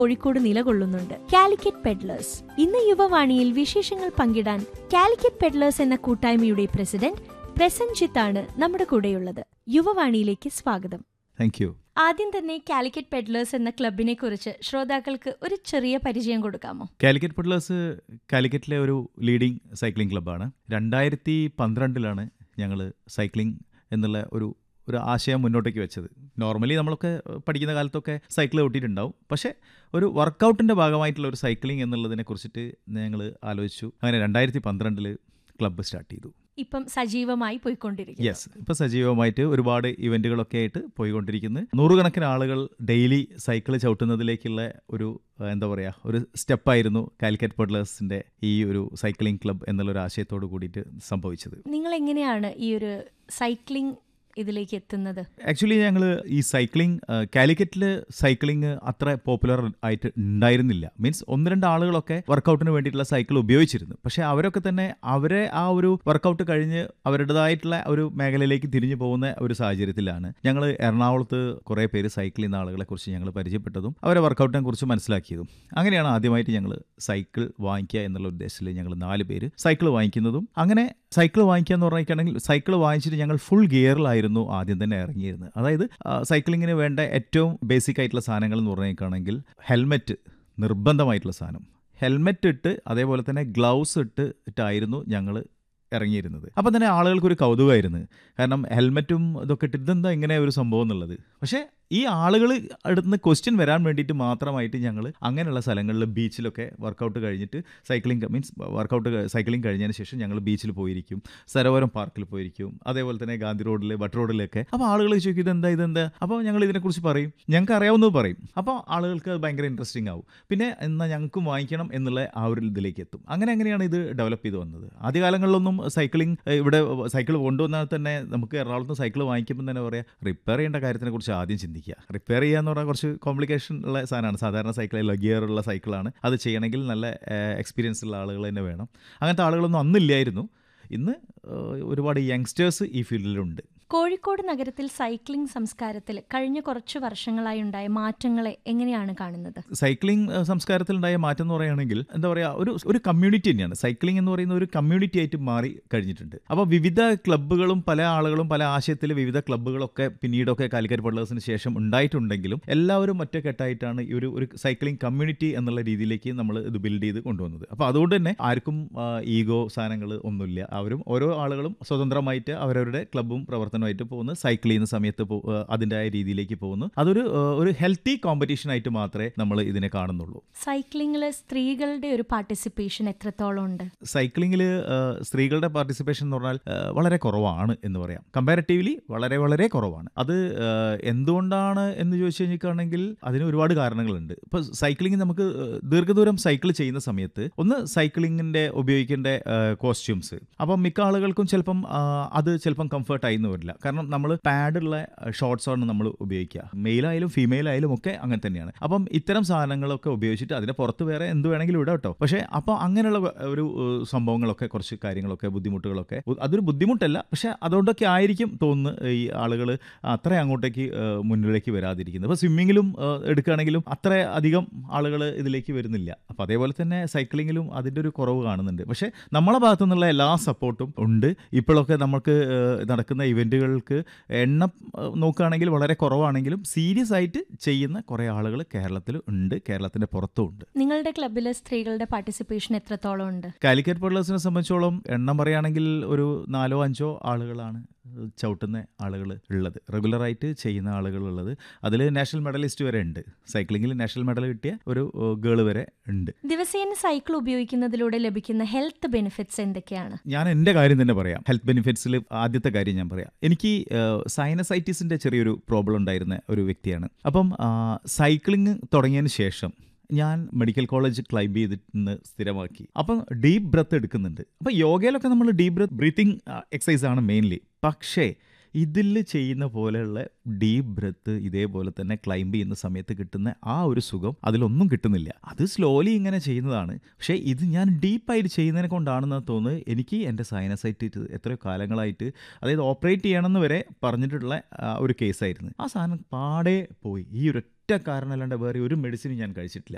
Kozhikode നിലകൊള്ളുന്നുണ്ട് Calicut peddlers ഇന്ന് യുവവാണിയിൽ വിശേഷങ്ങൾ പങ്കിടാൻ കാലിക്കറ്റ് പെഡ്ലേഴ്സ് എന്ന കൂട്ടായ്മയുടെ പ്രസിഡന്റ് പ്രസൻജിത്ത് ആണ് നമ്മുടെ കൂടെയുള്ളത് യുവവാണിയിലേക്ക് സ്വാഗതം താങ്ക് യു ആദ്യം തന്നെ കാലിക്കറ്റ് പെഡ്ലേഴ്സ് എന്ന ക്ലബിനെ കുറിച്ച് ശ്രോതാക്കൾക്ക് ഒരു ചെറിയ പരിചയം കൊടുക്കാമോ കാലിക്കറ്റ് പെഡ്ലേഴ്സ് കാലിക്കറ്റിലെ ഒരു ലീഡിംഗ് സൈക്ലിംഗ് ക്ലബ്ബാണ് രണ്ടായിരത്തി പന്ത്രണ്ടിലാണ് ഞങ്ങൾ സൈക്ലിംഗ് എന്നുള്ള ഒരു ഒരു ആശയം മുന്നോട്ടേക്ക് വെച്ചത് നോർമലി നമ്മളൊക്കെ പഠിക്കുന്ന കാലത്തൊക്കെ സൈക്കിൾ ഓട്ടിയിട്ടുണ്ടാവും പക്ഷേ ഒരു വർക്കൗട്ടിൻ്റെ ഭാഗമായിട്ടുള്ള ഒരു സൈക്ലിംഗ് എന്നുള്ളതിനെ കുറിച്ചിട്ട് ഞങ്ങൾ ആലോചിച്ചു അങ്ങനെ രണ്ടായിരത്തി പന്ത്രണ്ടിൽ ക്ലബ്ബ് സ്റ്റാർട്ട് ചെയ്തു ഇപ്പം സജീവമായി പോയിക്കൊണ്ടിരിക്കുന്നു യെസ് ഇപ്പൊ സജീവമായിട്ട് ഒരുപാട് ഇവന്റുകളൊക്കെ ആയിട്ട് പോയിക്കൊണ്ടിരിക്കുന്നു നൂറുകണക്കിന് ആളുകൾ ഡെയിലി സൈക്കിൾ ചവിട്ടുന്നതിലേക്കുള്ള ഒരു ആ, എന്താ പറയുക ഒരു സ്റ്റെപ്പായിരുന്നു കാലിക്കറ്റ് പെഡ്ലേഴ്സിന്റെ ഈ ഒരു സൈക്ലിംഗ് ക്ലബ് എന്നുള്ള ഒരു ആശയത്തോട് കൂടിയിട്ട് സംഭവിച്ചത് നിങ്ങൾ എങ്ങനെയാണ് ഈ ഒരു സൈക്ലിംഗ് ഇതിലേക്ക് എത്തുന്നത് ആക്ച്വലി ഞങ്ങൾ ഈ സൈക്ലിംഗ് കാലിക്കറ്റിൽ സൈക്ലിംഗ് അത്ര പോപ്പുലർ ആയിട്ട് ഉണ്ടായിരുന്നില്ല മീൻസ് ഒന്ന് രണ്ട് ആളുകളൊക്കെ വർക്കൗട്ടിന് വേണ്ടിയിട്ടുള്ള സൈക്കിൾ ഉപയോഗിച്ചിരുന്നു പക്ഷേ അവരൊക്കെ തന്നെ അവരെ ആ ഒരു വർക്കൗട്ട് കഴിഞ്ഞ് അവരുടേതായിട്ടുള്ള ഒരു മേഖലയിലേക്ക് തിരിഞ്ഞു പോകുന്ന ഒരു സാഹചര്യത്തിലാണ് ഞങ്ങൾ എറണാകുളത്ത് കുറേ പേര് സൈക്കിൾ ചെയ്യുന്ന ആളുകളെ കുറിച്ച് ഞങ്ങൾ പരിചയപ്പെട്ടതും അവരെ വർക്കൗട്ടിനെ കുറിച്ച് മനസ്സിലാക്കിയതും അങ്ങനെയാണ് ആദ്യമായിട്ട് ഞങ്ങൾ സൈക്കിൾ വാങ്ങിക്കുക എന്നുള്ള ഉദ്ദേശത്തിൽ ഞങ്ങൾ നാല് പേര് സൈക്കിൾ വാങ്ങിക്കുന്നതും അങ്ങനെ സൈക്കിൾ വാങ്ങിക്കുക എന്ന് പറഞ്ഞിട്ടുണ്ടെങ്കിൽ സൈക്കിൾ വാങ്ങിച്ചിട്ട് ഞങ്ങൾ ഫുൾ ഗിയറിലായിരുന്നു ആദ്യം തന്നെ ഇറങ്ങിയിരുന്നത് അതായത് ആ, സൈക്ലിങ്ങിന് വേണ്ട ഏറ്റവും ബേസിക് ആയിട്ടുള്ള സാധനങ്ങൾ എന്ന് പറഞ്ഞിട്ടാണെങ്കിൽ ഹെൽമെറ്റ് നിർബന്ധമായിട്ടുള്ള സാധനം ഹെൽമെറ്റ് ഇട്ട് അതേപോലെ തന്നെ ഗ്ലൗസ് ഇട്ട് ഇട്ടായിരുന്നു ഞങ്ങൾ ഇറങ്ങിയിരുന്നത് അപ്പം തന്നെ ആളുകൾക്ക് ഒരു കൗതുകമായിരുന്നു കാരണം ഹെൽമെറ്റും ഇതൊക്കെ ഇട്ട് ഇതെന്താ ഇങ്ങനെ ഒരു സംഭവം എന്നുള്ളത് പക്ഷേ ഈ ആളുകൾ അടുത്തുനിന്ന് ക്വസ്റ്റ്യൻ വരാൻ വേണ്ടിയിട്ട് മാത്രമായിട്ട് ഞങ്ങൾ അങ്ങനെയുള്ള സ്ഥലങ്ങളിൽ ബീച്ചിലൊക്കെ വർക്കൗട്ട് കഴിഞ്ഞിട്ട് സൈക്ലിംഗ് മീൻസ് വർക്കൗട്ട് സൈക്ലിംഗ് കഴിഞ്ഞതിന് ശേഷം ഞങ്ങൾ ബീച്ചിൽ പോയിരിക്കും സരോവരം പാർക്കിൽ പോയിരിക്കും അതേപോലെ തന്നെ ഗാന്ധി റോഡിൽ ബട്ട് റോഡിലൊക്കെ അപ്പോൾ ആളുകൾ ചോദിക്കും ഇതെന്താ ഇതെന്താ അപ്പോൾ ഞങ്ങൾ ഇതിനെക്കുറിച്ച് പറയും ഞങ്ങൾക്ക് അറിയാവുന്നത് പറയും അപ്പോൾ ആളുകൾക്ക് അത് ഭയങ്കര ഇൻട്രസ്റ്റിംഗ് ആവും പിന്നെ എന്നാൽ ഞങ്ങൾക്കും വാങ്ങിക്കണം എന്നുള്ള ആ ഒരു ഇതിലേക്ക് എത്തും അങ്ങനെ അങ്ങനെയാണ് ഇത് ഡെവലപ്പ് ചെയ്ത് വന്നത് ആദ്യകാലങ്ങളിലൊന്നും സൈക്ലിംഗ് ഏഹ്, ഇവിടെ സൈക്കിൾ കൊണ്ടുവന്നാൽ തന്നെ നമുക്ക് എറണാകുളത്ത് സൈക്കിൾ വാങ്ങിക്കുമ്പോൾ തന്നെ പറയാം റിപ്പയർ ചെയ്യേണ്ട കാര്യത്തിനെ കുറിച്ച് ആദ്യം ചിന്തിക്കുക റിപ്പയർ ചെയ്യുക എന്ന് പറഞ്ഞാൽ കുറച്ച് കോംപ്ലിക്കേഷൻ ഉള്ള സാധനമാണ് സാധാരണ സൈക്കിളിൽ ഗിയർ ഉള്ള സൈക്കിളാണ് അത് ചെയ്യണമെങ്കിൽ നല്ല എക്സ്പീരിയൻസ് ഉള്ള ആളുകൾ തന്നെ വേണം അങ്ങനത്തെ ആളുകളൊന്നും അന്നില്ലായിരുന്നു ഇന്ന് ഏഹ്, ഒരുപാട് യങ്സ്റ്റേഴ്സ് ഈ ഫീൽഡിലുണ്ട് കോഴിക്കോട് നഗരത്തിൽ സൈക്ലിംഗ് സംസ്കാരത്തിൽ കഴിഞ്ഞ കുറച്ചു വർഷങ്ങളായി ഉണ്ടായ മാറ്റങ്ങളെ എങ്ങനെയാണ് കാണുന്നത് സൈക്ലിംഗ് ഏഹ്, സംസ്കാരത്തിലുണ്ടായ മാറ്റം എന്ന് പറയുകയാണെങ്കിൽ എന്താ പറയുക ഒരു ഒരു കമ്മ്യൂണിറ്റി തന്നെയാണ് സൈക്ലിംഗ് എന്ന് പറയുന്ന ഒരു കമ്മ്യൂണിറ്റി ആയിട്ട് മാറി കഴിഞ്ഞിട്ടുണ്ട് അപ്പോൾ വിവിധ ക്ലബ്ബുകളും പല ആളുകളും പല ആശയത്തിൽ വിവിധ ക്ലബ്ബുകളൊക്കെ പിന്നീടൊക്കെ കാലിക്കറ്റ് പള്ളേഴ്സിന് ശേഷം ഉണ്ടായിട്ടുണ്ടെങ്കിലും എല്ലാവരും ഒറ്റക്കെട്ടായിട്ടാണ് ഈ ഒരു ഒരു സൈക്ലിംഗ് കമ്മ്യൂണിറ്റി എന്നുള്ള രീതിയിലേക്ക് നമ്മൾ ഇത് ബിൽഡ് ചെയ്ത് കൊണ്ടുവന്നത് അപ്പോൾ അതുകൊണ്ട് തന്നെ ആർക്കും ഈഗോ സാധനങ്ങൾ ഒന്നുമില്ല അവരും ഓരോ ആളുകളും സ്വതന്ത്രമായിട്ട് അവരവരുടെ ക്ലബ്ബും പ്രവർത്തനമായിട്ട് പോകുന്നു സൈക്കിൾ ചെയ്യുന്ന സമയത്ത് പോ- ഏഹ്, അതിൻ്റെതായ രീതിയിലേക്ക് പോകുന്നു അതൊരു ഏഹ്, ഒരു ഹെൽത്തി കോമ്പറ്റീഷൻ ആയിട്ട് മാത്രമേ നമ്മൾ ഇതിനെ കാണുന്നുള്ളൂ സൈക്ലിംഗിൽ സ്ത്രീകളുടെ ഒരു പാർട്ടിസിപ്പേഷൻ എത്രത്തോളം ഉണ്ട് സൈക്ലിങ്ങിൽ സ്ത്രീകളുടെ പാർട്ടിസിപ്പേഷൻ എന്ന് പറഞ്ഞാൽ ഏഹ്, വളരെ കുറവാണ് എന്ന് പറയാം കമ്പാരിറ്റീവ്ലി വളരെ വളരെ കുറവാണ് അത് ഏഹ്, എന്തുകൊണ്ടാണ് എന്ന് ചോദിച്ചു കഴിഞ്ഞിട്ടാണെങ്കിൽ അതിന് ഒരുപാട് കാരണങ്ങളുണ്ട് ഇപ്പോൾ സൈക്ലിംഗ് നമുക്ക് ഏഹ്, ദീർഘദൂരം സൈക്കിൾ ചെയ്യുന്ന സമയത്ത് ഒന്ന് സൈക്ലിങ്ങിൻ്റെ ഉപയോഗിക്കേണ്ട കോസ്റ്റ്യൂംസ് അപ്പം മിക്ക ആളുകൾക്കും ചിലപ്പം ആ, അത് ചിലപ്പം കംഫർട്ടായി എന്ന് വരില്ല കാരണം നമ്മൾ പാഡുള്ള ഷോർട്സ് ആണ് നമ്മൾ ഉപയോഗിക്കുക മെയിലായാലും ഫീമെയിൽ ആയാലും ഒക്കെ അങ്ങനെ തന്നെയാണ് അപ്പം ഇത്തരം സാധനങ്ങളൊക്കെ ഉപയോഗിച്ചിട്ട് അതിന് പുറത്ത് വേറെ എന്ത് വേണമെങ്കിലും ഇടാം കേട്ടോ പക്ഷേ അപ്പോൾ അങ്ങനെയുള്ള ഒരു ഏഹ്, സംഭവങ്ങളൊക്കെ കുറച്ച് കാര്യങ്ങളൊക്കെ ബുദ്ധിമുട്ടുകളൊക്കെ ഉ- അതൊരു ബുദ്ധിമുട്ടല്ല പക്ഷേ അതുകൊണ്ടൊക്കെ ആയിരിക്കും തോന്നുന്നു ഈ ആളുകൾ അത്ര അങ്ങോട്ടേക്ക് ഏഹ്, മുന്നിലേക്ക് വരാതിരിക്കുന്നത് അപ്പോൾ സ്വിമ്മിങ്ങിലും ഏഹ്, എടുക്കുകയാണെങ്കിലും അത്ര അധികം ആളുകൾ ഇതിലേക്ക് വരുന്നില്ല അപ്പോൾ അതേപോലെ തന്നെ സൈക്ലിങ്ങിലും അതിൻ്റെ ഒരു കുറവ് കാണുന്നുണ്ട് പക്ഷേ നമ്മളെ ഭാഗത്തു നിന്നുള്ള എല്ലാ സപ്പോർട്ടും ഉണ്ട് ഇപ്പോഴൊക്കെ നമുക്ക് ഏഹ്, നടക്കുന്ന ഇവൻറ്റുകൾക്ക് എണ്ണം ഏഹ്, നോക്കുകയാണെങ്കിൽ വളരെ കുറവാണെങ്കിലും സീരിയസ് ആയിട്ട് ചെയ്യുന്ന കുറേ ആളുകൾ കേരളത്തിൽ ഉണ്ട് കേരളത്തിൻ്റെ പുറത്തും ഉണ്ട് നിങ്ങളുടെ ക്ലബിൽ സ്ത്രീകളുടെ പാർട്ടിസിപ്പേഷൻ എത്രത്തോളം ഉണ്ട് കാലിക്കറ്റ് പെർലേഴ്സിനെ സംബന്ധിച്ചോളം എണ്ണം പറയുകയാണെങ്കിൽ ഒരു നാലോ അഞ്ചോ ആളുകളാണ് ചവിട്ടുന്ന ആളുകൾ ഉള്ളത് റെഗുലറായിട്ട് ചെയ്യുന്ന ആളുകൾ ഉള്ളത് അതിൽ നാഷണൽ മെഡലിസ്റ്റ് വരെ ഉണ്ട് സൈക്ലിങ്ങിൽ നാഷണൽ മെഡൽ കിട്ടിയ ഒരു ഗേള് വരെ ഉണ്ട് ദിവസേന സൈക്കിൾ ഉപയോഗിക്കുന്നതിലൂടെ ലഭിക്കുന്ന ഹെൽത്ത് ബെനിഫിറ്റ്സ് എന്തൊക്കെയാണ് ഞാൻ എൻ്റെ കാര്യം തന്നെ പറയാം ഹെൽത്ത് ബെനിഫിറ്റ്സിൽ ആദ്യത്തെ കാര്യം ഞാൻ പറയാം എനിക്ക് സൈനസൈറ്റിസിൻ്റെ ചെറിയൊരു പ്രോബ്ലം ഉണ്ടായിരുന്ന ഒരു വ്യക്തിയാണ് അപ്പം സൈക്ലിംഗ് തുടങ്ങിയതിന് ശേഷം ഞാൻ മെഡിക്കൽ കോളേജ് ക്ലൈംബ് ചെയ്തിട്ട് സ്ഥിരമാക്കി അപ്പം ഡീപ്പ് ബ്രത്ത് എടുക്കുന്നുണ്ട് അപ്പം യോഗയിലൊക്കെ നമ്മൾ ഡീപ്പ് ബ്രത്ത് ബ്രീത്തിങ് എക്സസൈസ് ആണ് മെയിൻലി പക്ഷേ ഇതിൽ ചെയ്യുന്ന പോലെയുള്ള ഡീപ്പ് ബ്രത്ത് ഇതേപോലെ തന്നെ ക്ലൈംബ് ചെയ്യുന്ന സമയത്ത് കിട്ടുന്ന ആ ഒരു സുഖം അതിലൊന്നും കിട്ടുന്നില്ല അത് സ്ലോലി ഇങ്ങനെ ചെയ്യുന്നതാണ് പക്ഷേ ഇത് ഞാൻ ഡീപ്പായിട്ട് ചെയ്യുന്നതിനെ കൊണ്ടാണെന്ന് തോന്നുന്നത് എനിക്ക് എൻ്റെ സൈനസൈറ്റ് എത്രയോ കാലങ്ങളായിട്ട് അതായത് ഓപ്പറേറ്റ് ചെയ്യണമെന്ന് വരെ പറഞ്ഞിട്ടുള്ള ആ, ഒരു കേസായിരുന്നു ആ സാധനം പാടെ പോയി ഈ ഒരു ഒറ്റ കാരണം അല്ലാണ്ട് വേറെ ഒരു മെഡിസിനും ഞാൻ കഴിച്ചിട്ടില്ല